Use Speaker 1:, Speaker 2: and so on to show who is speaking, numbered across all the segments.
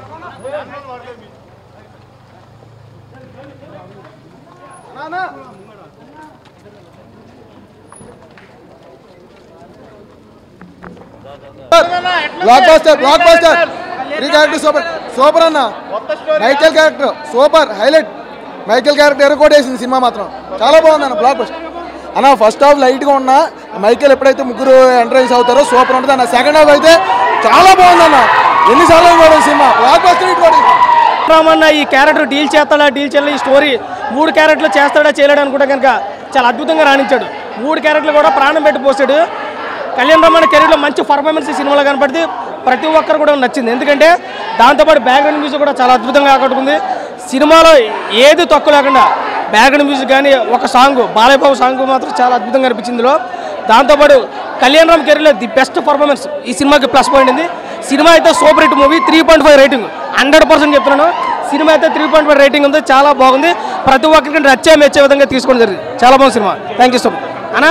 Speaker 1: Black blockbuster blockbuster ఈ character super super అన్న Michael character super highlight Michael character ఎరగొట్టేసింది సినిమా మాత్రం చాలా బాగుంది అన్న బ్లాక్ బాస్టర్ అన్న ఫస్ట్ హాఫ్ లైట్గా ఉన్నా మైకేల్ ఎప్పుడైతే ముగ్గురు ఎంట్రన్స్ అవుతారో సూపర్ ఉంటుంది అన్న సెకండ్ హాఫ్ అయితే చాలా బాగుంది అన్న ఎన్నిసార్లు చూడండి సినిమా బ్లాక్ బాస్టర్ ఇటు పడింది.
Speaker 2: రామన్న ఈ క్యారెక్టర్ డీల్ చేస్తాడా డీల్ చేయాలి ఈ స్టోరీ మూడు క్యారెక్టర్లు చేస్తాడా చేయలేడు అనుకుంటే కనుక చాలా అద్భుతంగా రాణించాడు మూడు క్యారెక్టర్లు కూడా ప్రాణం పెట్టి పోసాడు కళ్యాణ్ రామన్న కెరీర్లో మంచి పర్ఫార్మెన్స్ ఈ సినిమాలో కనపడింది ప్రతి ఒక్కరు కూడా నచ్చింది ఎందుకంటే దాంతోపాటు బ్యాక్గ్రౌండ్ మ్యూజిక్ కూడా చాలా అద్భుతంగా ఆకట్టుకుంది సినిమాలో ఏది తక్కువ లేకుండా బ్యాక్గ్రౌండ్ మ్యూజిక్ కానీ ఒక సాంగ్ బాలయ్య బాబు సాంగ్ మాత్రం చాలా అద్భుతంగా అనిపించింది ఇందులో దాంతోపాటు కళ్యాణ్ రామ్ కెరీర్లో ది బెస్ట్ పర్ఫార్మెన్స్ ఈ సినిమాకి ప్లస్ పాయింట్ ఉంది సినిమా అయితే super hit movie three point five rating hundred percent చెప్తున్నాను సినిమా అయితే త్రీ పాయింట్ ఫైవ్ రేటింగ్ ఉంది చాలా బాగుంది ప్రతి ఒక్కరికి నచ్చే మెచ్చే విధంగా తీసుకోవడం జరిగింది చాలా బాగుంది సినిమా థ్యాంక్ యూ సో మచ్ అనా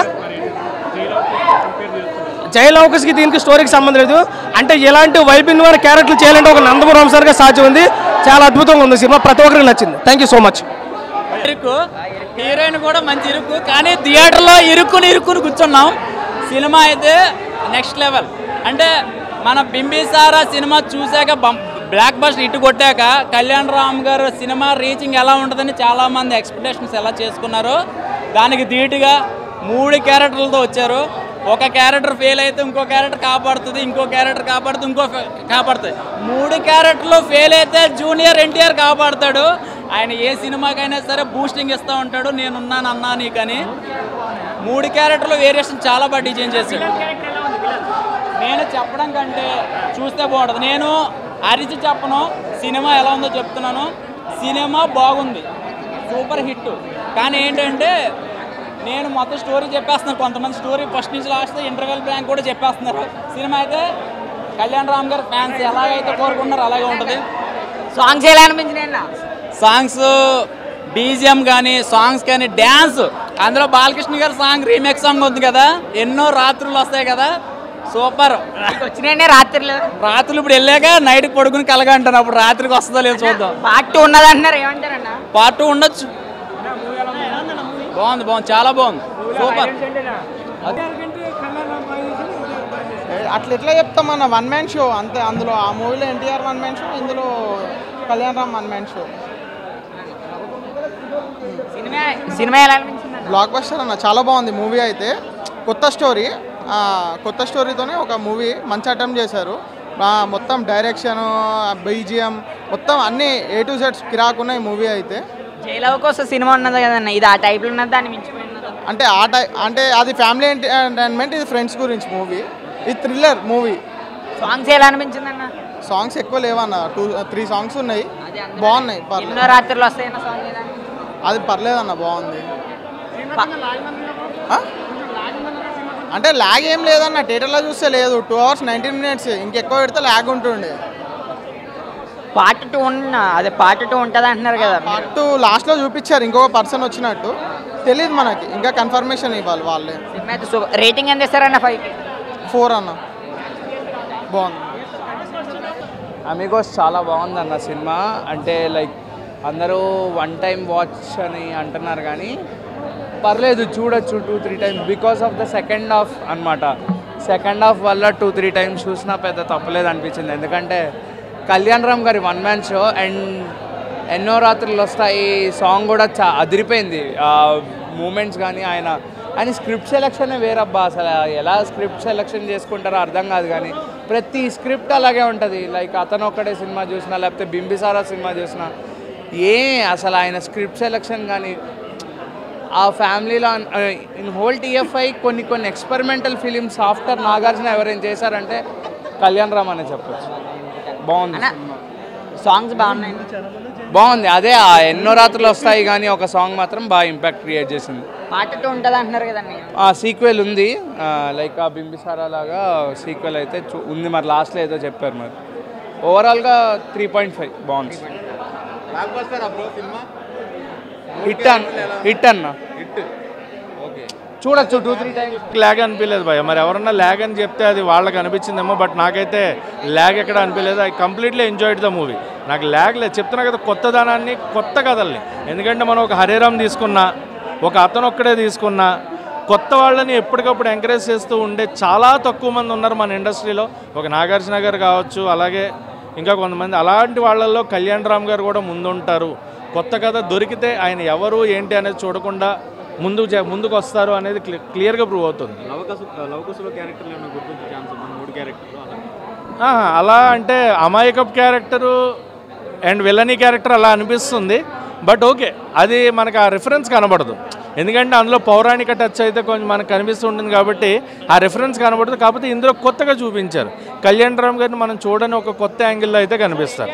Speaker 2: జయలవకస్కి దీనికి స్టోరీకి సంబంధం లేదు అంటే ఇలాంటి వైబింగ్ వారి క్యారెక్టర్లు చేయాలంటే ఒక నందమూరి వంశాలుగా సాధ్యం ఉంది చాలా అద్భుతంగా ఉంది సినిమా ప్రతి ఒక్కరికి నచ్చింది థ్యాంక్ యూ సో మచ్
Speaker 3: ఇరుకు హీరోయిన్ కూడా మంచి ఇరుకు కానీ థియేటర్లో ఇరుక్కుని ఇరుక్కుని కూర్చున్నాం సినిమా అయితే నెక్స్ట్ లెవెల్ అంటే మన బింబిసారా సినిమా చూశాక బం- బ్లాక్ బస్టర్ ఇటు కొట్టాక కళ్యాణ్ రామ్ గారు సినిమా రీచింగ్ ఎలా ఉంటుందని చాలామంది ఎక్స్పెక్టేషన్స్ ఎలా చేసుకున్నారు దానికి ధీటుగా మూడు క్యారెక్టర్లతో వచ్చారు ఒక క్యారెక్టర్ ఫెయిల్ అయితే ఇంకో క్యారెక్టర్ కాపాడుతుంది ఇంకో క్యారెక్టర్ కాపాడుతుంది ఇంకో ఫె- కాపాడుతుంది మూడు క్యారెక్టర్లు ఫెయిల్ అయితే జూనియర్ ఎన్టీఆర్ కాపాడుతాడు ఆయన ఏ సినిమాకైనా సరే బూస్టింగ్ ఇస్తూ ఉంటాడు నేనున్నాను అన్నా నీకని మూడు క్యారెక్టర్లు వేరియేషన్ చాలా బాగా డిజైన్ చేశాడు నేను చెప్పడం కంటే చూస్తే బాగుంటుంది నేను అరిచి చెప్పను సినిమా ఎలా ఉందో చెప్తున్నాను సినిమా బాగుంది సూపర్ హిట్ కానీ ఏంటంటే నేను మొత్తం స్టోరీ చెప్పేస్తున్నాను కొంతమంది స్టోరీ ఫస్ట్ నుంచి లాస్ట్ ఇంటర్వెల్ బ్యాంక్ కూడా చెప్పేస్తున్నారు సినిమా అయితే కళ్యాణ్ రామ్ గారు ఫ్యాన్స్ ఎలాగైతే కోరుకున్నారో అలాగే ఉంటుంది
Speaker 4: సాంగ్స్ ఎలా అనిపించినాయి
Speaker 3: సాంగ్స్ బీజిఎం కానీ సాంగ్స్ కానీ డ్యాన్స్ అందులో బాలకృష్ణ గారి సాంగ్ రీమేక్ సాంగ్ ఉంది కదా ఎన్నో రాత్రులు వస్తాయి కదా సూపర్
Speaker 4: వచ్చినాయి రాత్రిలో
Speaker 3: రాత్రులు ఇప్పుడు వెళ్ళాక నైట్ పడుకుని కలగా అంటాను అప్పుడు రాత్రికి వస్తుందో లేదో చూద్దాం
Speaker 4: పార్ట్ టూ ఉన్నది అంటున్నారు ఏమంటారన్న
Speaker 3: పార్ట్ టూ ఉండొచ్చు బాగుంది బాగుంది చాలా బాగుంది సూపర్
Speaker 5: అట్లా ఎట్లా చెప్తామన్న వన్ మ్యాన్ షో అంతే అందులో ఆ మూవీలో ఎన్టీఆర్ వన్ మ్యాన్ షో ఇందులో Kalyan Ram one man show
Speaker 4: సినిమా సినిమా ఎలా అనిపించింది
Speaker 5: బ్లాక్ బస్టర్ అన్న చాలా బాగుంది మూవీ అయితే కొత్త స్టోరీ ఆ, కొత్త స్టోరీతోనే ఒక మూవీ మంచి అటెంప్ట్ చేశారు ఆ, మొత్తం డైరెక్షన్ బీజిఎం మొత్తం అన్ని ఏ టు జెడ్స్ కిరాకున్నాయి మూవీ అయితే
Speaker 4: జైలవ కోసం సినిమా ఉన్నది కదన్న ఇది ఆ టైప్లో ఉన్నది దాన్ని మించిపోయినది
Speaker 5: అంటే ఆ టై అంటే అది ఫ్యామిలీ ఎంటర్టైన్మెంట్ ఇది ఫ్రెండ్స్ గురించి మూవీ ఇది థ్రిల్లర్ మూవీ
Speaker 4: సాంగ్స్ ఎలా అనిపించింది అన్న
Speaker 5: సాంగ్స్ ఎక్కువ లేవన్న టూ త్రీ సాంగ్స్ ఉన్నాయి బాగున్నాయి పర్లేదు
Speaker 4: ఎన్నో రాత్రులు వస్తాయన్న సాంగ్ ఏదా?
Speaker 5: అది పర్లేదన్న బాగుంది ఆ? అంటే ల్యాగ్ ఏం లేదన్న థియేటర్లో చూస్తే లేదు టూ అవర్స్ నైన్టీన్ మినిట్స్ ఇంకెక్కువ పెడితే ల్యాగ్ ఉంటుండే
Speaker 4: పార్ట్ టూ ఉన్న అదే పార్ట్ టూ ఉంటుంది అంటున్నారు కదా మీరు.
Speaker 5: పార్ట్ లాస్ట్లో చూపించారు ఇంకొక పర్సన్ వచ్చినట్టు తెలియదు మనకి ఇంకా కన్ఫర్మేషన్ ఇవ్వాలి వాళ్ళే
Speaker 4: సినిమా అయితే సూపర్ రేటింగ్ ఎంత ఇస్తారన్న ఫైవ్
Speaker 5: ఫోర్ అన్న బాగుంది
Speaker 6: అమిగోస్ చాలా బాగుంది అన్న సినిమా అంటే లైక్ అందరూ వన్ టైం వాచ్ అని అంటున్నారు కానీ పర్లేదు చూడొచ్చు two three times because of the second half అనమాట సెకండ్ హాఫ్ వల్ల టూ త్రీ టైమ్స్ చూసినా పెద్ద తప్పలేదు అనిపించింది ఎందుకంటే కళ్యాణ్ రామ్ గారి వన్ మ్యాన్ షో అండ్ ఎన్నో రాత్రులు వస్తాయి సాంగ్ కూడా చా అదిరిపోయింది ఆ మూమెంట్స్ కానీ ఆయన ఆయన స్క్రిప్ట్ సెలెక్షన్ వేరబ్బా అసలు ఎలా స్క్రిప్ట్ సెలెక్షన్ చేసుకుంటారో అర్థం కాదు కానీ ప్రతి స్క్రిప్ట్ అలాగే ఉంటుంది లైక్ అతను ఒక్కడే సినిమా చూసినా లేకపోతే బింబిసారా సినిమా చూసినా ఏ అసలు ఆయన స్క్రిప్ట్ సెలెక్షన్ కానీ ఆ ఫ్యామిలీలో ఇన్ హోల్ టీఎఫ్ఐ కొన్ని కొన్ని ఎక్స్పెరిమెంటల్ ఫిలిమ్స్ ఆఫ్టర్ నాగార్జున ఎవరైనా చేశారంటే కళ్యాణ్ రామ్ అనే చెప్పొచ్చు బాగుంది
Speaker 4: అన్న సాంగ్స్ బాగున్నాయి
Speaker 6: బాగుంది అదే ఆ ఎన్నో రాత్రులు వస్తాయి కానీ ఒక సాంగ్ మాత్రం బాగా ఇంపాక్ట్ క్రియేట్ చేసింది
Speaker 4: పార్ట్ టూ ఉంటుంది అంటున్నారు కదండి
Speaker 6: ఆ సీక్వెల్ ఉంది లైక్ ఆ బింబిసారా లాగా సీక్వెల్ అయితే చూ- ఉంది మరి లాస్ట్లో ఏదో చెప్పారు మరి ఓవరాల్గా త్రీ పాయింట్ ఫైవ్ బాగుంది హిట్ అన్న హిట్ అన్న చూడొచ్చు టూ త్రీ టైమ్స్ ల్యాగ్ అనిపించలేదు భయ మరి ఎవరన్నా ల్యాగ్ అని చెప్తే అది వాళ్ళకి అనిపించిందేమో బట్ నాకైతే ల్యాగ్ ఎక్కడ అనిపించలేదు I completely enjoyed the movie నాకు ల్యాగ్ లేదు చెప్తున్నా కదా కొత్త దానాన్ని కొత్త కథల్ని ఎందుకంటే మనం ఒక హరేరామ్ తీసుకున్నా ఒక అతను ఒక్కడే తీసుకున్నా కొత్త వాళ్ళని ఎప్పటికప్పుడు ఎంకరేజ్ చేస్తూ ఉండే చాలా తక్కువ మంది ఉన్నారు మన ఇండస్ట్రీలో ఒక నాగార్జున గారు కావచ్చు అలాగే ఇంకా కొంతమంది అలాంటి వాళ్ళల్లో కళ్యాణ్ రామ్ గారు కూడా ముందుంటారు కొత్త కథ దొరికితే ఆయన ఎవరు ఏంటి అనేది చూడకుండా ముందు ముందుకు వస్తారు అనేది క్లి- క్లియర్గా ప్రూవ్ అవుతుంది
Speaker 7: లవకుశలో క్యారెక్టర్లు ఏమైనా గుర్తించే ఛాన్స్ ఉంది మూడు క్యారెక్టర్లు అలా
Speaker 6: ఆహా, అలా అంటే అమాయకప్ క్యారెక్టరు అండ్ విల్లనీ క్యారెక్టర్ అలా అనిపిస్తుంది బట్ ఓకే అది మనకు ఆ రిఫరెన్స్ కనబడదు ఎందుకంటే అందులో పౌరాణిక టచ్ అయితే కొంచెం మనకు కనిపిస్తుంటుంది కాబట్టి ఆ రిఫరెన్స్ కనబడదు కాకపోతే ఇందులో కొత్తగా చూపించారు కళ్యాణ్ రామ్ గారిని మనం చూడని ఒక కొత్త యాంగిల్లో అయితే కనిపిస్తారు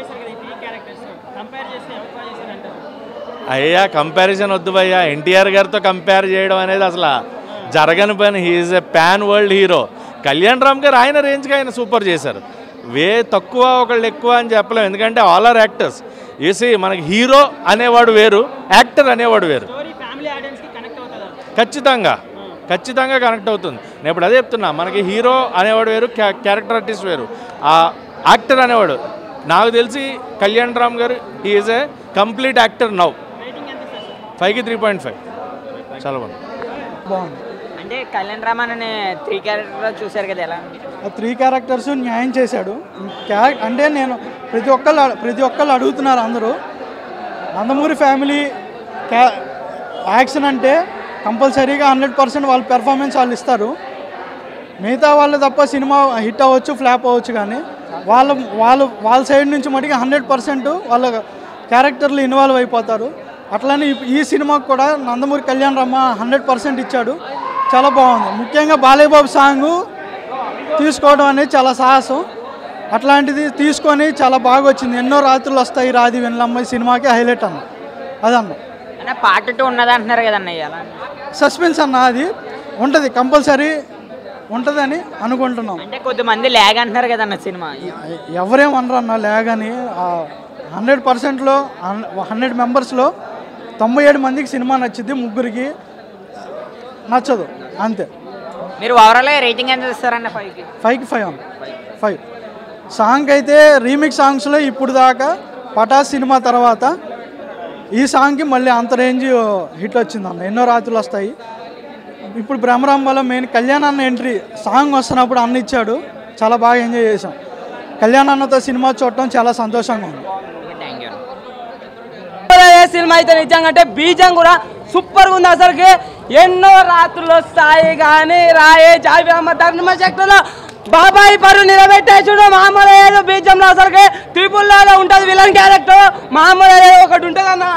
Speaker 6: అయ్యా కంపారిజన్ వద్దు భయ్యా ఎన్టీఆర్ గారితో కంపేర్ చేయడం అనేది అసలు జరగని పని he's a pan world hero Kalyan Ram garu ఆయన రేంజ్కి ఆయన సూపర్ చేశారు వే తక్కువ ఒకళ్ళు ఎక్కువ అని చెప్పలేం ఎందుకంటే ఆల్ ఆర్ యాక్టర్స్ ఏసీ మనకి హీరో అనేవాడు వేరు యాక్టర్ అనేవాడు వేరు ఖచ్చితంగా ఖచ్చితంగా కనెక్ట్ అవుతుంది నేను ఇప్పుడు అదే చెప్తున్నా మనకి హీరో అనేవాడు వేరు క్యా క్యారెక్టర్ ఆర్టిస్ట్ వేరు ఆ యాక్టర్ అనేవాడు నాకు తెలిసి Kalyan Ram garu is a complete actor now ఫైవ్కి త్రీ పాయింట్ ఫైవ్ చాలా బాగుంది
Speaker 1: బాగుంది
Speaker 4: అంటే కళ్యాణ్ రామన్ అనే త్రీ క్యారెక్టర్ చూశారు కదా ఎలా ఉంది?
Speaker 8: ఆ త్రీ క్యారెక్టర్స్ న్యాయం చేశాడు క్యారె అంటే నేను ప్రతి ఒక్కళ్ళు ప్రతి ఒక్కళ్ళు అడుగుతున్నారు అందరూ నందమూరి ఫ్యామిలీ క్యా యాక్షన్ అంటే కంపల్సరీగా హండ్రెడ్ పర్సెంట్ వాళ్ళ పెర్ఫార్మెన్స్ వాళ్ళు ఇస్తారు మిగతా వాళ్ళు తప్ప సినిమా హిట్ అవ్వచ్చు ఫ్లాప్ అవ్వచ్చు కానీ వాళ్ళ వాళ్ళు వాళ్ళ సైడ్ నుంచి మటుకు హండ్రెడ్ పర్సెంట్ వాళ్ళ క్యారెక్టర్లు ఇన్వాల్వ్ అయిపోతారు అట్లనే ఈ- ఈ సినిమాకు కూడా నందమూరి కళ్యాణ్ రమ్మ హండ్రెడ్ పర్సెంట్ ఇచ్చాడు చాలా బాగుంది ముఖ్యంగా బాలయ్య బాబు సాంగ్ తీసుకోవడం అనేది చాలా సాహసం అట్లాంటిది తీసుకొని చాలా బాగా వచ్చింది ఎన్నో రాత్రులు వస్తాయి రాది వెన్నెలమ్మ ఈ సినిమాకి హైలైట్ అన్న అదన్న
Speaker 4: అన్న పార్ట్ టూ ఉన్నది అంటున్నారు కదన్న ఎలా
Speaker 8: సస్పెన్స్ అన్న అది ఉంటుంది కంపల్సరీ ఉంటుందని అనుకుంటున్నాం
Speaker 4: అంటే కొద్దిమంది ల్యాగ్ అంటున్నారు కదన్న సినిమా
Speaker 8: ఎవరేం అనరు అన్న లేగని హండ్రెడ్ పర్సెంట్లో హండ్రెడ్ మెంబర్స్లో తొంభై ఏడు మందికి సినిమా నచ్చింది ముగ్గురికి నచ్చదు అంతే
Speaker 4: మీరు ఓవరాల్ రేటింగ్ ఎంత ఇస్తారన్న ఫైవ్కి
Speaker 8: ఫైవ్కి ఫైవ్ అన్న ఫైవ్ సాంగ్ అయితే రీమిక్స్ సాంగ్స్లో ఇప్పుడు దాకా పటాస్ సినిమా తర్వాత ఈ సాంగ్కి మళ్ళీ అంత రేంజ్ హిట్ వచ్చింది అన్న ఎన్నో రాత్రులు వస్తాయి ఇప్పుడు బ్రహ్మరాం వల్ల మెయిన్ కళ్యాణ్ అన్న ఎంట్రీ సాంగ్ వస్తున్నప్పుడు అన్న ఇచ్చాడు చాలా బాగా ఎంజాయ్ చేసాం కళ్యాణ్ అన్నతో సినిమా చూడటం చాలా సంతోషంగా ఉంది
Speaker 4: థ్యాంక్ యూ
Speaker 2: ఏ సినిమా అయితే నిజంగా అంటే బీజం కూడా సూపర్గా ఉంది అసలుకి ఎన్నో రాత్రులు వస్తాయి కానీ రాయే జావి అమ్మ ధర్మ శక్తులు బాబాయ్ పరు నిలబెట్టేసుడు మామూలు ఏదో బీజంలో అసలుకి త్రిపుల్ లాగా ఉంటుంది విలన్ క్యారెక్టర్ మామూలు ఏదో ఒకటి ఉంటుంది అన్న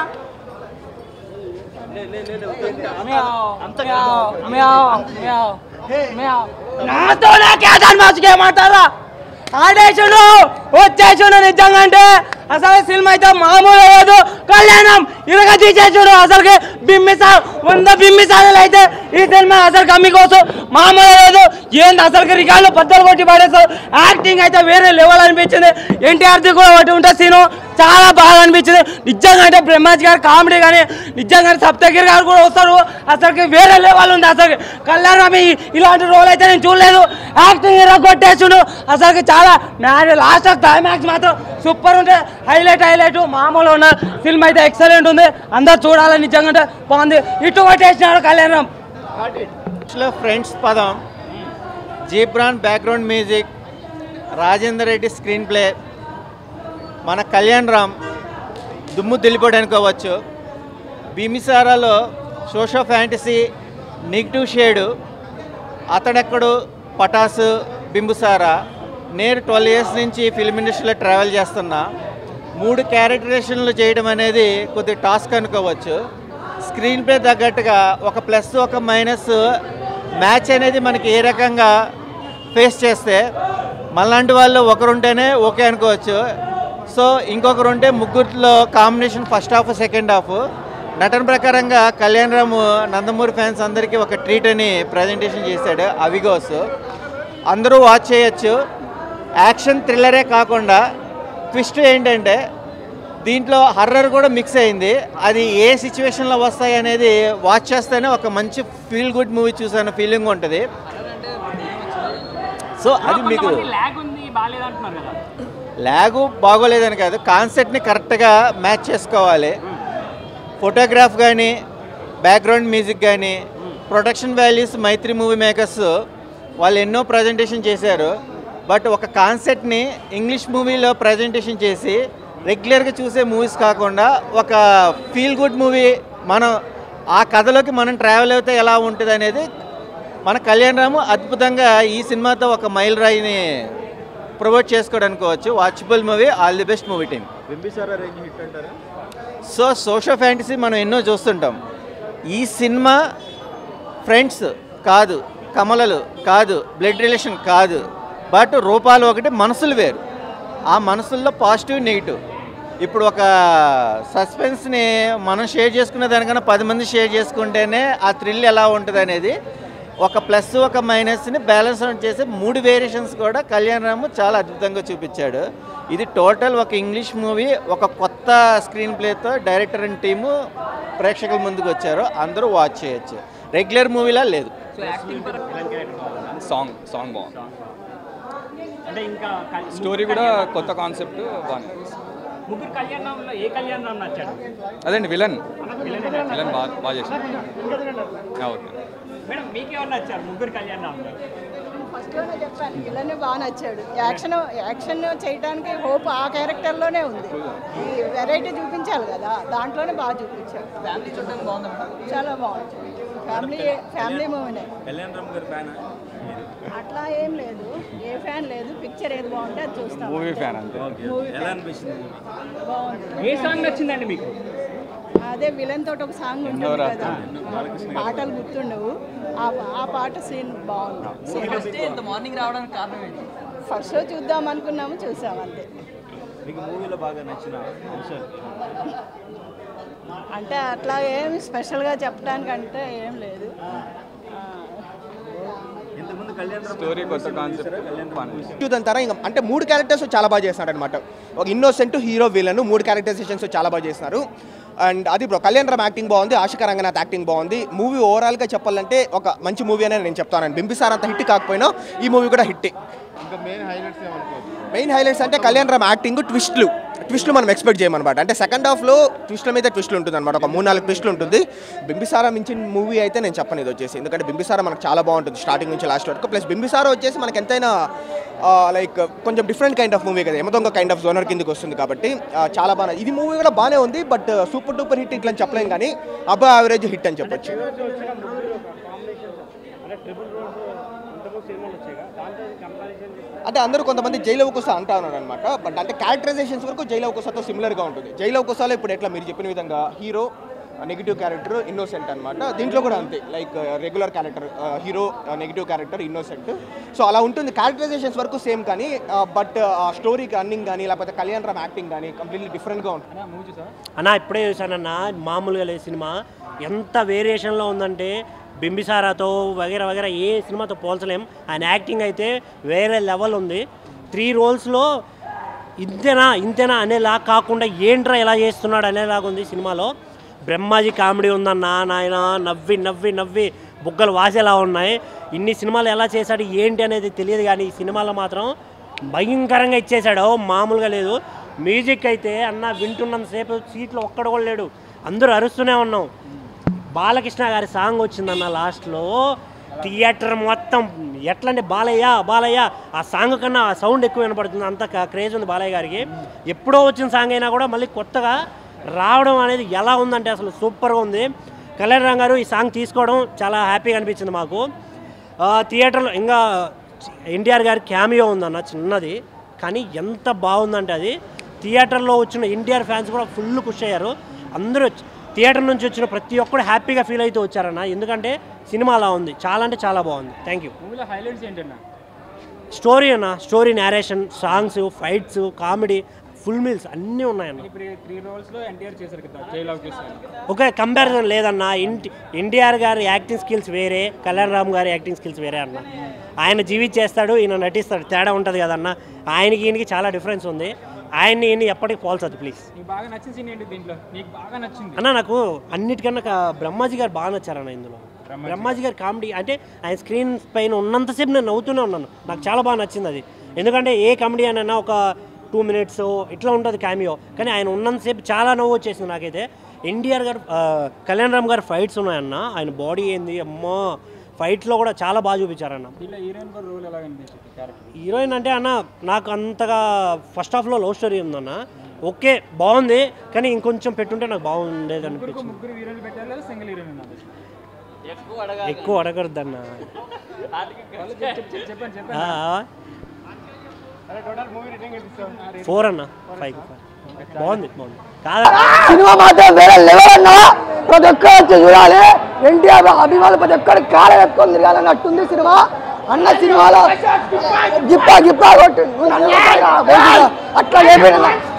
Speaker 2: నాతో నా కేదార్ మాసుకి ఏమంటారా ఆడేసుడు వచ్చేసుడు నిజంగా అంటే అసలు సినిమా అయితే మామూలు లేదు కళ్యాణం ఇరగ తీసేసుడు అసలుకి బిమ్మిసా వంద బిమ్మిసాలు అయితే ఈ సినిమా అసలు కమ్మి కోసం మామూలు లేదు ఏంది అసలుకి రికార్డులు బద్దలు కొట్టి పడేస్తారు యాక్టింగ్ అయితే వేరే లెవెల్ అనిపించింది ఎన్టీఆర్ది కూడా ఒకటి ఉంటుంది సీను చాలా బాగా అనిపించింది నిజంగా అంటే బ్రహ్మాజీ గారు కామెడీ కానీ నిజంగా సప్తగిరి గారు కూడా వస్తారు అసలుకి వేరే లెవెల్ ఉంది అసలు కళ్యాణ్ ఇలాంటి రోల్ అయితే నేను చూడలేదు యాక్టింగ్ ఇలా కొట్టేసుడు అసలుకి చాలా మ్యారేజ్ లాస్ట్ ఆఫ్ క్లైమాక్స్ మాత్రం సూపర్ ఉంటే హైలైట్ హైలైట్ మామూలు ఉన్న ఫిల్మ్ అయితే ఎక్సలెంట్ ఉంది అందరు చూడాలని నిజంగా అంటే బాగుంది ఇటు కొట్టేసినాడు కళ్యాణం
Speaker 9: లో ఫ్రెండ్స్ పదం Ghibran background music Rajender Reddy screenplay మన కళ్యాణ్ రామ్ దుమ్ము దులిపోడు అనుకోవచ్చు బిమిసారాలో సోషో ఫ్యాంటసీ నెగిటివ్ షేడు అతడెక్కడు పటాసు బింబుసారా నేను ట్వెల్వ్ ఇయర్స్ నుంచి ఫిల్మ్ ఇండస్ట్రీలో ట్రావెల్ చేస్తున్నా మూడు క్యారెక్టరేషన్లు చేయడం అనేది కొద్ది టాస్క్ అనుకోవచ్చు స్క్రీన్ ప్లే తగ్గట్టుగా ఒక ప్లస్ ఒక మైనస్ మ్యాచ్ అనేది మనకి ఏ రకంగా ఫేస్ చేస్తే మళ్ళాంటి వాళ్ళు ఒకరుంటేనే ఓకే అనుకోవచ్చు సో ఇంకొకరు ఉంటే ముగ్గురిలో combination first half second half నటన ప్రకారంగా కళ్యాణ్ రాము నందమూరి ఫ్యాన్స్ అందరికీ ఒక ట్రీట్ అని ప్రజెంటేషన్ చేశాడు అవిగోస్ అందరూ వాచ్ చేయొచ్చు యాక్షన్ థ్రిల్లరే కాకుండా ట్విస్ట్ ఏంటంటే దీంట్లో హర్రర్ కూడా మిక్స్ అయింది అది ఏ సిచ్యువేషన్లో వస్తాయి అనేది వాచ్ చేస్తేనే ఒక మంచి ఫీల్ గుడ్ మూవీ చూసాన ఫీలింగ్ ఉంటుంది సో అది మీకు
Speaker 3: ల్యాగ్ ఉంది బాగాలేదంటున్నారు కదా
Speaker 9: ల్యాగు బాగోలేదని కాదు కాన్సెప్ట్ని కరెక్ట్గా మ్యాచ్ చేసుకోవాలి ఫోటోగ్రాఫ్ కానీ బ్యాక్గ్రౌండ్ మ్యూజిక్ కానీ production values Mythri Movie Makers వాళ్ళు ఎన్నో ప్రజెంటేషన్ చేశారు బట్ ఒక కాన్సెప్ట్ని ఇంగ్లీష్ మూవీలో ప్రజెంటేషన్ చేసి రెగ్యులర్గా చూసే మూవీస్ కాకుండా ఒక ఫీల్ గుడ్ మూవీ మనం ఆ కథలోకి మనం ట్రావెల్ అయితే ఎలా ఉంటుంది అనేది మన కళ్యాణ్ రాము అద్భుతంగా ఈ సినిమాతో ఒక మైల్ రాయిని ప్రమోట్ చేసుకోవడం అనుకోవచ్చు watchable movie all the best movie team
Speaker 7: Bimbisara range hit అంటారా
Speaker 9: సో సోషల్ ఫ్యాంటసీ మనం ఎన్నో చూస్తుంటాం ఈ సినిమా ఫ్రెండ్స్ కాదు కమలలు కాదు బ్లడ్ రిలేషన్ కాదు బట్ రూపాలు ఒకటి మనసులు వేరు ఆ మనసుల్లో పాజిటివ్ నెగిటివ్ ఇప్పుడు ఒక సస్పెన్స్ని మనం షేర్ చేసుకునే దానికన్నా పది మంది షేర్ చేసుకుంటేనే ఆ థ్రిల్ ఎలా ఉంటుంది అనేది ఒక ప్లస్ ఒక మైనస్ని బ్యాలెన్స్ అవుట్ చేసి మూడు వేరియేషన్స్ కూడా కళ్యాణ్ రాము చాలా అద్భుతంగా చూపించాడు ఇది టోటల్ ఒక ఇంగ్లీష్ మూవీ ఒక కొత్త స్క్రీన్ ప్లేతో డైరెక్టర్ అండ్ టీము ప్రేక్షకుల ముందుకు వచ్చారు అందరూ వాచ్ చేయొచ్చు రెగ్యులర్ మూవీలా లేదు
Speaker 10: సాంగ్ సాంగ్ బాగుంది
Speaker 3: అంటే ఇంకా కల్-
Speaker 10: స్టోరీ కూడా కొత్త కాన్సెప్ట్ బాగుంది
Speaker 3: ముగ్గురు కళ్యాణ్ రామ్లో ఏ కళ్యాణ్ రామ్ నచ్చాడు
Speaker 10: అదేండి విలన్ విలన్ బాగా బాగా చేశారు ఆ, ఓకే
Speaker 3: మేడం మీకేమన్నా నచ్చారు ముగ్గురు కళ్యాణ్ రామ్లో
Speaker 11: ఫస్ట్లోనే చెప్పాను విలన్ బాగా నచ్చాడు యాక్షన్ యాక్షన్ చేయడానికి హోప్ ఆ క్యారెక్టర్లోనే ఉంది ఈ వెరైటీ చూపించాలి కదా దాంట్లోనే బాగా చూపించాడు ఫ్యామిలీ చూడడానికి బాగుంది చాలా బాగుంది ఫ్యామిలీ ఫ్యామిలీ మూవీనే
Speaker 7: కళ్యాణ్ రామ్ గారి ఫ్యాన్
Speaker 11: అట్లా ఏం లేదు ఏ ఫ్యాన్ లేదు పిక్చర్ ఏది బాగుంటే అది చూస్తాం
Speaker 10: మూవీ ఫ్యాన్ అంతే
Speaker 11: మూవీ
Speaker 7: ఎలా అనిపించింది
Speaker 11: బాగుంది
Speaker 3: ఏ సాంగ్ నచ్చిందండి మీకు
Speaker 11: అదే విలన్ తోటి ఒక సాంగ్ ఉంటుంది
Speaker 10: ఎన్నో
Speaker 11: కదా పాటలు గుర్తుండవు ఆ ఆ పాట సీన్ బాగుంది
Speaker 4: ఇంత మార్నింగ్ రావడానికి కారణం ఏంటి
Speaker 11: ఫస్ట్ షో చూద్దాం అనుకున్నాము చూసాం అంతే
Speaker 7: మీకు మూవీలో బాగా నచ్చిన అంశాలు
Speaker 11: అంటే అట్లా ఏమి స్పెషల్గా చెప్పడానికి అంటే ఏం లేదు ఆ,
Speaker 7: ఇంతకుముందు కళ్యాణ్ రామ్
Speaker 10: స్టోరీ కొత్త కాన్సెప్ట్ బాగుంది
Speaker 12: చూదంతారా ఇంకా అంటే మూడు క్యారెక్టర్స్ చాలా బాగా చేస్తున్నాడు అనమాట ఒక ఇన్నోసెంట్ హీరో విలన్ మూడు క్యారెక్టరైజేషన్స్ చాలా బాగా చేస్తున్నారు అండ్ అది బ్రో కళ్యాణ్ రామ్ యాక్టింగ్ బాగుంది ఆశిక రంగనాథ్ యాక్టింగ్ బాగుంది మూవీ ఓవరాల్గా చెప్పాలంటే ఒక మంచి మూవీ అనే నేను చెప్తాను బింబిసార్ అంత హిట్ కాకపోయినా ఈ మూవీ కూడా హిట్టే
Speaker 5: ఇంకా మెయిన్ హైలైట్స్ ఏమనుకోవచ్చు
Speaker 12: మెయిన్ హైలైట్స్ అంటే కళ్యాణ్ రామ్ యాక్టింగ్ ట్విస్ట్లు ట్విస్ట్లు మనం ఎక్స్పెక్ట్ చేయమన్నమాట అంటే సెకండ్ హాఫ్లో ట్విస్ట్ల మీద ట్విస్ట్లు ఉంటుంది అనమాట ఒక మూడు నాలుగు ట్విస్ట్లు ఉంటుంది బింబిసారా మించిన మూవీ అయితే నేను చెప్పను ఇది వచ్చేసి ఎందుకంటే బింబిసారా మనకు చాలా బాగుంటుంది స్టార్టింగ్ నుంచి లాస్ట్ వరకు ప్లస్ బింబిసారా వచ్చేసి మనకి ఎంతైనా లైక్ కొంచెం డిఫరెంట్ కైండ్ ఆఫ్ మూవీ కదా ఎమదొంగ కైండ్ ఆఫ్ జోనర్ కిందకి వస్తుంది కాబట్టి ఆ, చాలా బాగా ఇది మూవీ కూడా బాగానే ఉంది బట్ సూపర్ డూపర్ హిట్ ఇట్లా అని చెప్పలేం కానీ అబౌ యావరేజ్ హిట్ అని చెప్పొచ్చు అంటే అందరూ కొంతమంది జైలు అవకుస అంటా ఉన్నారు అనమాట బట్ అంటే క్యారెక్టరైజేషన్స్ వరకు జైలు అవకుసతో సిమిలర్గా ఉంటుంది జైలు అవకుసలో ఇప్పుడు ఎట్లా మీరు చెప్పిన విధంగా హీరో నెగిటివ్ క్యారెక్టర్ ఇన్నోసెంట్ అనమాట దీంట్లో కూడా అంతే like regular character hero negative character innocent so అలా ఉంటుంది క్యారెక్టరైజేషన్స్ వరకు సేమ్ కానీ బట్ ఆ స్టోరీ రన్నింగ్ కానీ లేకపోతే కళ్యాణ్ రామ్ యాక్టింగ్ కానీ కంప్లీట్లీ డిఫరెంట్గా ఉంటుంది
Speaker 13: అన్న ఇప్పుడే చూసానన్న మామూలుగా లేదు సినిమా ఎంత వేరియేషన్లో ఉందంటే బింబిసారాతో వగేరా వగేరా ఏ సినిమాతో పోల్చలేం ఆయన యాక్టింగ్ అయితే వేరే లెవెల్ ఉంది త్రీ రోల్స్లో ఇంతేనా ఇంతేనా అనేలా కాకుండా ఏంట్రా ఎలా చేస్తున్నాడు అనేలాగా ఉంది సినిమాలో బ్రహ్మాజీ కామెడీ ఉందన్న నాయన నవ్వి నవ్వి నవ్వి బుగ్గలు వాసేలా ఉన్నాయి ఇన్ని సినిమాలు ఎలా చేశాడు ఏంటి అనేది తెలియదు కానీ ఈ సినిమాలో మాత్రం భయంకరంగా ఇచ్చేశాడు మామూలుగా లేదు మ్యూజిక్ అయితే అన్న వింటున్నంతసేపు సీట్లో ఒక్కడు కూడా లేడు అందరూ అరుస్తూనే ఉన్నాం బాలకృష్ణ గారి సాంగ్ వచ్చిందన్న లాస్ట్లో థియేటర్ మొత్తం ఎట్లా అంటే బాలయ్య బాలయ్య ఆ సాంగ్ కన్నా ఆ సౌండ్ ఎక్కువ వినపడుతుంది అంత క్రేజ్ ఉంది బాలయ్య గారికి ఎప్పుడో వచ్చిన సాంగ్ అయినా కూడా మళ్ళీ కొత్తగా రావడం అనేది ఎలా ఉందంటే అసలు సూపర్గా ఉంది కళ్యాణ్ రామ్ గారు ఈ సాంగ్ తీసుకోవడం చాలా హ్యాపీగా అనిపించింది మాకు ఆ, థియేటర్లో ఇంకా ఎన్టీఆర్ గారి క్యామియో ఉందన్న చిన్నది కానీ ఎంత బాగుందంటే అది థియేటర్లో వచ్చిన ఎన్టీఆర్ ఫ్యాన్స్ కూడా ఫుల్ ఖుషి అయ్యారు అందరూ వచ్చి- థియేటర్ నుంచి వచ్చిన ప్రతి ఒక్కరు హ్యాపీగా ఫీల్ అవుతూ వచ్చారన్న ఎందుకంటే సినిమా అలా ఉంది చాలా అంటే చాలా బాగుంది థ్యాంక్ యూ
Speaker 3: మూవీలో హైలైట్స్ ఏంటన్నా
Speaker 13: స్టోరీ అన్న story narration songs fights comedy full meals అన్నీ ఉన్నాయన్న
Speaker 3: ఇప్పుడు త్రీ రోల్స్లో ఎన్టీఆర్ చేశారు కదా జైలు చేశారు
Speaker 13: ఒక కంపారిజన్ లేదన్న ఇంటి ఎన్టీఆర్ గారి యాక్టింగ్ స్కిల్స్ వేరే కళ్యాణ్ రామ్ గారి యాక్టింగ్ స్కిల్స్ వేరే అన్న ఆయన జీవించేస్తాడు ఈయన నటిస్తాడు తేడా ఉంటుంది కదన్న ఆయనకి ఈయనకి చాలా డిఫరెన్స్ ఉంది ఆయన్ని ఈయన్ని ఎప్పటికీ పోల్చదు ప్లీజ్
Speaker 2: నీకు బాగా నచ్చిన సీన్ ఏంటి దీంట్లో నీకు బాగా నచ్చింది
Speaker 13: అన్న నాకు అన్నిటికన్నా కా- బ్రహ్మాజీ గారు బాగా నచ్చారన్న ఇందులో బ్రహ్మాజీ గారి కామెడీ అంటే ఆయన స్క్రీన్ పైన ఉన్నంతసేపు నేను నవ్వుతూనే ఉన్నాను నాకు చాలా బాగా నచ్చింది అది ఎందుకంటే ఏ కామెడీ అయినా ఒక టూ మినిట్స్ ఇట్లా ఉంటుంది క్యామియో కానీ ఆయన ఉన్నంతసేపు చాలా నవ్వు వచ్చేసింది నాకైతే ఎన్టీఆర్ గారు ఆ, కళ్యాణ్ రామ్ గారు ఫైట్స్ ఉన్నాయన్న ఆయన బాడీ ఏంది అమ్మో ఫైట్లో కూడా చాలా బాగా చూపించారన్న
Speaker 2: దీంట్లో హీరోయిన్ కూడా రోల్ ఎలా కనిపించింది క్యారెక్టర్
Speaker 13: హీరోయిన్ అంటే అన్న నాకు అంతగా ఫస్ట్ హాఫ్లో లవ్ స్టోరీ ఉందన్న ఓకే బాగుంది కానీ ఇంకొంచెం పెట్టుంటే నాకు బాగుండేది
Speaker 2: ముగ్గురు
Speaker 13: అనిపించింది
Speaker 2: ముగ్గురు హీరోయిన్ పెట్టారు లేదా సింగిల్ హీరోయిన్
Speaker 13: ఎక్కువ అడగద్దన్న
Speaker 2: చెప్పండి చెప్పండి
Speaker 13: ఫోర్ అన్న ఫైవ్ బాగుంది బాగుంది కాదా
Speaker 14: సినిమా మాత్రం వేరే లెవెల్ అన్నా ప్రతి ఒక్కరు వచ్చి చూడాలి ఎన్టీఆర్ అభిమానులు ప్రతి ఒక్కరు కాలం ఎత్తుకొని తిరగాలన్నట్టుంది సినిమా అన్న సినిమాలో గిప్పా గిప్పా కొట్టు నువ్వు నన్ను కొట్టాలిరా, బయటికి రా. అట్లా లేపిన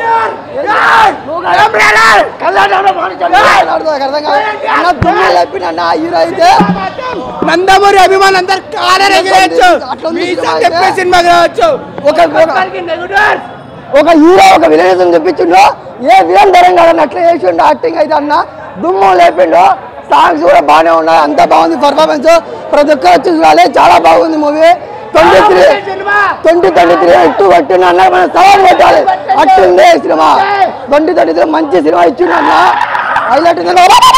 Speaker 14: అన్న దుమ్ము లేపిన అన్న హీరో అయితే
Speaker 15: నందమూరి అభిమానులు అందరు కాలర్ ఎగిరేయచ్చు చెప్పే సినిమా కావచ్చు
Speaker 14: ఒక ఒక హీరో ఒక విలనిజం చూపించిండు ఏ విలన్ ధరం కాదని అట్లా చేసిండు యాక్టింగ్ అయితే అన్న దుమ్ము లేపిండు సాంగ్స్ కూడా బాగానే ఉన్నాయి అంతా బాగుంది పర్ఫార్మెన్స్ ప్రతి ఒక్కరు వచ్చి చూడాలి చాలా బాగుంది movie twenty three twenty twenty three ఇట్టు పట్టిన అన్న మనం సవాల్ పెట్టాలి అట్టుంది సినిమా ట్వంటీ ట్వంటీ త్రీ మంచి సినిమా ఇచ్చిండు అన్న హైలైట్ ఉంది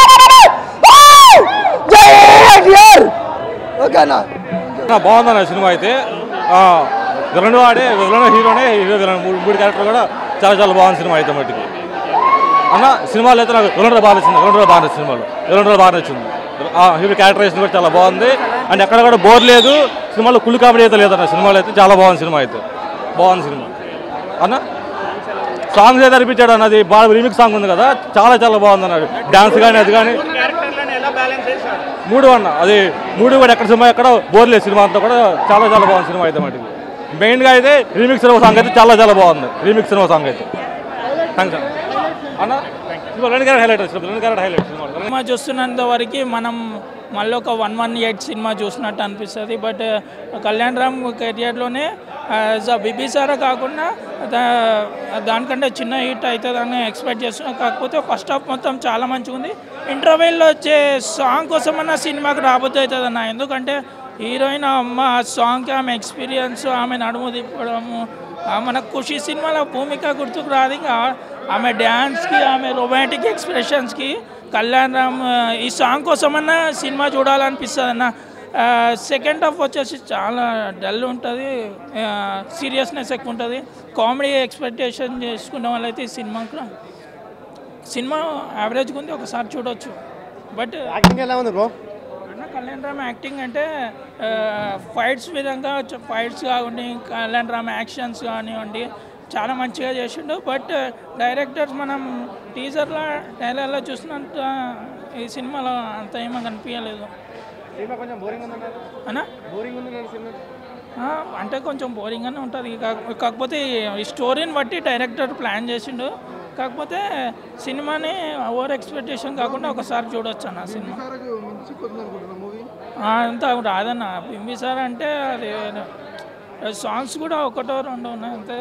Speaker 14: జై ఎన్టీఆర్ ఓకేనా
Speaker 10: బాగుందన్న సినిమా అయితే ఆ, విలన్ వాడే విలన్ హీరోనే హీరో విలన్ మూడు మూడు క్యారెక్టర్ కూడా చాలా చాలా బాగుంది సినిమా అయితే మట్టికి అన్న సినిమాలో అయితే నాకు విలన్ బాగా నచ్చింది విలన్ బాగా నచ్చింది సినిమాలో విలన్ బాగా నచ్చింది ఆ, హీరో క్యారెక్టరేషన్ కూడా చాలా బాగుంది అండ్ ఎక్కడ కూడా బోర్ లేదు సినిమాలో కుళ్ళు కామెడీ అయితే లేదన్న సినిమాలో అయితే చాలా బాగుంది సినిమా అయితే బాగుంది సినిమా అన్న సాంగ్స్ అయితే అనిపించాడు అన్న అది బాగా రీమిక్ సాంగ్ ఉంది కదా చాలా చాలా బాగుంది అన్నాడు డాన్స్ కానీ అది కానీ మూడు అన్న అది మూడు కూడా ఎక్కడ సినిమా ఎక్కడ బోర్ లేదు సినిమా అంతా కూడా చాలా చాలా బాగుంది సినిమా అయితే మటుకు మెయిన్గా అయితే రీమిక్స్ సినిమా సాంగ్ అయితే చాలా చాలా బాగుంది రీమిక్స్ సినిమా సాంగ్ అయితే థ్యాంక్స్ అన్న సినిమా రెండు క్యారెక్టర్ హైలైట్ సినిమా రెండు క్యారెక్టర్ హైలైట్ సినిమా
Speaker 16: సినిమా చూస్తున్నంత వరకు మనం మళ్ళీ ఒక వన్ వన్ ఎయిట్ సినిమా చూసినట్టు అనిపిస్తుంది బట్ కళ్యాణ్ రామ్ కెరియర్లోనే యాజ్ అ బిబిసారా కాకుండా దా- దానికంటే చిన్న హిట్ అవుతుందని ఎక్స్పెక్ట్ చేస్తున్నాం కాకపోతే ఫస్ట్ హాఫ్ మొత్తం చాలా మంచిగా ఉంది ఇంటర్వెల్లో వచ్చే సాంగ్ కోసమన్నా సినిమాకి రాబోతు అవుతుంది అన్న ఎందుకంటే హీరోయిన్ అమ్మ ఆ సాంగ్కి ఆమె ఎక్స్పీరియన్స్ ఆమె నడుము తిప్పడము ఆ మన ఖుషి సినిమాలో భూమిక గుర్తుకు రాదు ఇంకా ఆమె డ్యాన్స్కి ఆమె రొమాంటిక్ ఎక్స్ప్రెషన్స్కి కళ్యాణ్ రామ్ ఆ, ఈ సాంగ్ కోసమన్నా సినిమా చూడాలనిపిస్తుంది అన్న సెకండ్ హాఫ్ వచ్చేసి చాలా డల్ ఉంటుంది సీరియస్నెస్ ఎక్కువ ఉంటుంది కామెడీ ఎక్స్పెక్టేషన్ చేసుకున్న వాళ్ళైతే ఈ సినిమాకు సినిమా యావరేజ్గా ఉంది ఒకసారి చూడొచ్చు బట్
Speaker 9: యాక్టింగ్ ఎలా ఉంది బ్రో
Speaker 16: అన్న కళ్యాణ్ రామ్ యాక్టింగ్ అంటే ఫైట్స్ విధంగా ఫైట్స్ కానివ్వండి కళ్యాణ్ రామ్ యాక్షన్స్ కానివ్వండి చాలా మంచిగా చేసిండు బట్ డైరెక్టర్స్ మనం టీజర్లో ట్రైలర్లో చూసినంత ఈ సినిమాలో అంత ఏమో కనిపించలేదు
Speaker 9: సినిమా కొంచెం బోరింగ్ ఉంది
Speaker 16: అన్నా
Speaker 9: బోరింగ్ ఉంది సినిమా
Speaker 16: ఆ, అంటే కొంచెం బోరింగ్గానే ఉంటుంది కాక- కాకపోతే ఈ స్టోరీని బట్టి డైరెక్టర్ ప్లాన్ చేసిండు కాకపోతే సినిమాని ఓవర్ ఎక్స్పెక్టేషన్ కాకుండా ఒకసారి చూడొచ్చు అన్న సినిమా ఆ, అంతా రాదన్న బింబిసార్ అంటే అది సాంగ్స్ కూడా ఒకటో రెండో ఉన్నాయి అంతే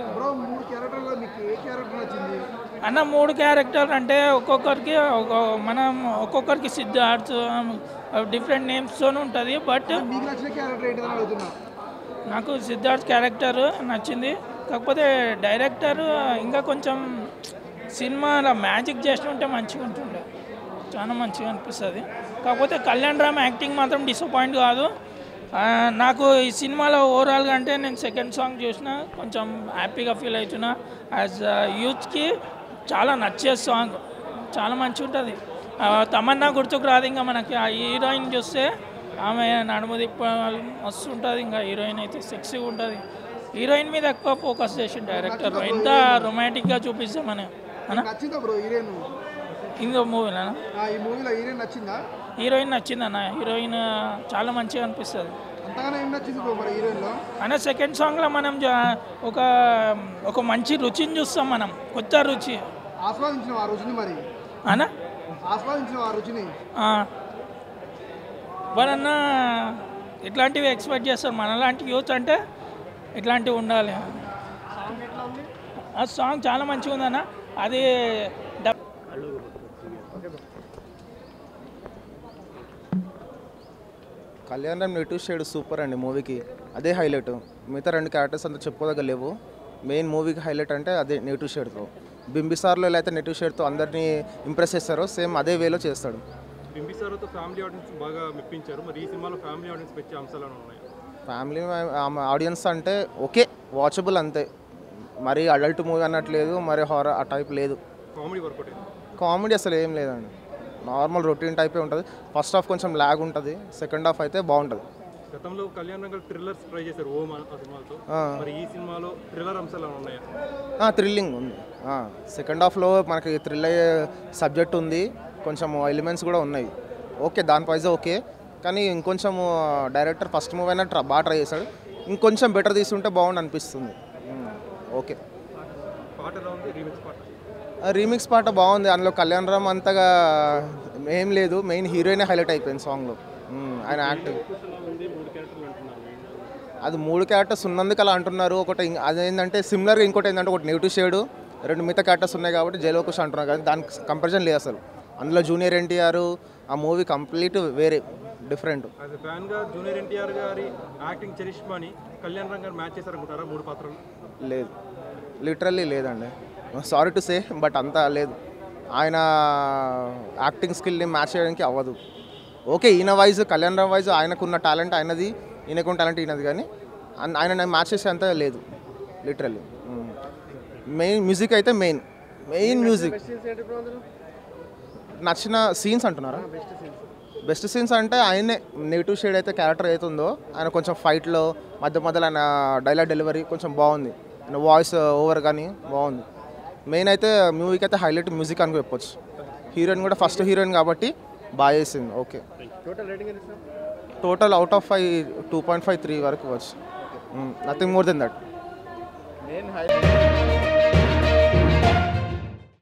Speaker 16: అన్న మూడు క్యారెక్టర్ అంటే ఒక్కొక్కరికి ఒక మనం ఒక్కొక్కరికి సిద్ధార్థ్ డిఫరెంట్ నేమ్స్తో ఉంటుంది బట్ నాకు సిద్ధార్థ్ క్యారెక్టర్ నచ్చింది కాకపోతే డైరెక్టర్ ఇంకా కొంచెం సినిమాలో మ్యాజిక్ చేసి ఉంటే మంచిగా ఉంటుండే చాలా మంచిగా అనిపిస్తుంది కాకపోతే కళ్యాణ్ రామ్ యాక్టింగ్ మాత్రం డిసప్పాయింట్ కాదు ఆ, నాకు ఈ సినిమాలో ఓవరాల్గా అంటే నేను సెకండ్ సాంగ్ చూసిన కొంచెం హ్యాపీగా ఫీల్ అవుతున్నా యాజ్ యూత్కి చాలా నచ్చే సాంగ్ చాలా మంచిగా ఉంటుంది ఆ, తమన్నా గుర్తుకు రాదు ఇంకా మనకి ఆ హీరోయిన్ చూస్తే ఆమె నడుము తిప్ప మస్తు ఉంటుంది ఇంకా హీరోయిన్ అయితే సెక్సీగా ఉంటుంది హీరోయిన్ మీద ఎక్కువ ఫోకస్ చేసిండు డైరెక్టర్ ఎంత రొమాంటిక్గా చూపిస్తామని అన్న
Speaker 1: నచ్చిందా బ్రో హీరోయిన్
Speaker 16: ఇంకో మూవీనా
Speaker 1: ఈ మూవీలో హీరోయిన్ నచ్చిందా
Speaker 16: హీరోయిన్ నచ్చిందన్న హీరోయిన్ చాలా మంచిగా అనిపిస్తుంది
Speaker 1: అంతగానే ఏం నచ్చింది బ్రో మరి హీరోయిన్లో
Speaker 16: అన్న సెకండ్ సాంగ్లో మనం జా- ఒక ఒక మంచి రుచిని చూస్తాం మనం కొత్త రుచి
Speaker 1: ఆస్వాదించిన ఆ రుచిని మరి
Speaker 16: అన్న
Speaker 1: ఆస్వాదించిన ఆ రుచిని
Speaker 16: వాళ్ళన్న ఇట్లాంటివి ఎక్స్పెక్ట్ చేస్తారు మనలాంటి యూత్ అంటే ఇట్లాంటివి ఉండాలి ఆ సాంగ్ చాలా మంచిగా ఉందన్న అది dub
Speaker 5: Kalyan Ram negative shade super అండి మూవీకి అదే హైలైట్ మిగతా రెండు క్యారెక్టర్స్ అంతా చెప్పుకోదగ్గ లేవు మెయిన్ మూవీకి హైలైట్ అంటే అదే నెటివ్ షేడ్తో బింబిసార్లో ఎలా అయితే నెటివ్ షేడ్తో అందరినీ ఇంప్రెస్ చేస్తారో సేమ్ అదే వేలో చేస్తాడు
Speaker 7: బింబిసారాతో ఫ్యామిలీ ఆడియన్స్ బాగా మెప్పించారు మరి ఈ సినిమాలో ఫ్యామిలీ ఆడియన్స్ పెంచే అంశాలు ఏమైనా ఉన్నాయా
Speaker 5: ఫ్యామిలీ ఆడియన్స్ అంటే ఓకే వాచబుల్ అంతే మరి అడల్ట్ మూవీ అన్నట్లేదు మరి హారర్ ఆ టైప్ లేదు
Speaker 7: కామెడీ వర్కౌట్
Speaker 5: కామెడీ అసలు ఏం లేదండి నార్మల్ రొటీన్ టైపే ఉంటుంది ఫస్ట్ హాఫ్ కొంచెం ల్యాగ్ ఉంటుంది సెకండ్ హాఫ్ అయితే బాగుంటుంది
Speaker 7: గతంలో కళ్యాణ్ రంగల్ థ్రిల్లర్స్ ట్రై చేశారు ఓం ఆ సినిమాతో
Speaker 5: ఆ.
Speaker 7: మరి ఈ సినిమాలో థ్రిల్లర్ అంశాలు ఏమైనా ఉన్నాయా
Speaker 5: థ్రిల్లింగ్ ఉంది సెకండ్ హాఫ్లో మనకి థ్రిల్ అయ్యే సబ్జెక్ట్ ఉంది కొంచెం ఎలిమెంట్స్ కూడా ఉన్నాయి ఓకే దాని పైజే ఓకే కానీ ఇంకొంచెం డైరెక్టర్ ఫస్ట్ మూవీ అయినా ట్ర బాగా ట్రై చేశాడు ఇంకొంచెం బెటర్ తీసుంటే బాగుండు అనిపిస్తుంది మ్మ్. ఓకే
Speaker 7: పాట ఎలా ఉంది రీమిక్స్ పాట
Speaker 5: రీమిక్స్ పాట బాగుంది అందులో కళ్యాణ్ రామ్ అంతగా ఏం లేదు మెయిన్ హీరోయినే హైలైట్ అయిపోయింది సాంగ్లో మ్మ్. ఆయన యాక్టింగ్ అది మూడు క్యారెక్టర్స్ ఉన్నందుకు అలా అంటున్నారు ఒకటి ఇం- అదేంటంటే సిమిలర్గా ఇంకోటి ఏంటంటే ఒకటి నెగిటివ్ షేడ్ రెండు మిగతా క్యారెక్టర్స్ ఉన్నాయి కాబట్టి జైలోకుష్ అంటున్నారు కానీ దానికి కంపారిజన్ లేదు అసలు అందులో జూనియర్ ఎన్టీఆర్ ఆ మూవీ కంప్లీట్ వేరే డిఫరెంట్
Speaker 7: యాజ్ ఎ ఫ్యాన్ గా జూనియర్ ఎన్టీఆర్ గారి యాక్టింగ్ చరిష్మాని కళ్యాణ్ రంగ్ గారు మ్యాచ్ చేశారనుకుంటారా మూడు పాత్రలు
Speaker 5: లేదు లిటరల్లీ లేదండి సారీ టు సే బట్ అంతా లేదు ఆయన యాక్టింగ్ స్కిల్ని మ్యాచ్ చేయడానికి అవ్వదు ఓకే ఈయన వైజ్ కళ్యాణ్ రామ్ వైజ్ ఆయనకున్న టాలెంట్ ఆయనది ఈయనకున్న టాలెంట్ ఈయనది కానీ అన్- ఆయన మ్యాచ్ చేసే అంత లేదు లిటరల్లీ మెయిన్ మ్యూజిక్ అయితే మెయిన్ మెయిన్ మ్యూజిక్ నచ్చిన సీన్స్ అంటున్నారా బెస్ట్ సీన్స్ అంటే ఆయనే నెగిటివ్ షేడ్ అయితే క్యారెక్టర్ అవుతుందో ఆయన కొంచెం ఫైట్లో మధ్య మధ్యలో ఆయన డైలాగ్ డెలివరీ కొంచెం బాగుంది ఆయన వాయిస్ ఓవర్ కానీ బాగుంది మెయిన్ అయితే మూవీకి అయితే హైలైట్ మ్యూజిక్ అని చెప్పొచ్చు హీరోయిన్ కూడా ఫస్ట్ హీరోయిన్ కాబట్టి బాగా చేసింది ఓకే
Speaker 7: టోటల్ రేటింగ్ ఎంత ఇస్తాం
Speaker 5: total out of five two point five three వరకు వచ్చు నథింగ్ మోర్ దెన్ దట్
Speaker 7: నేను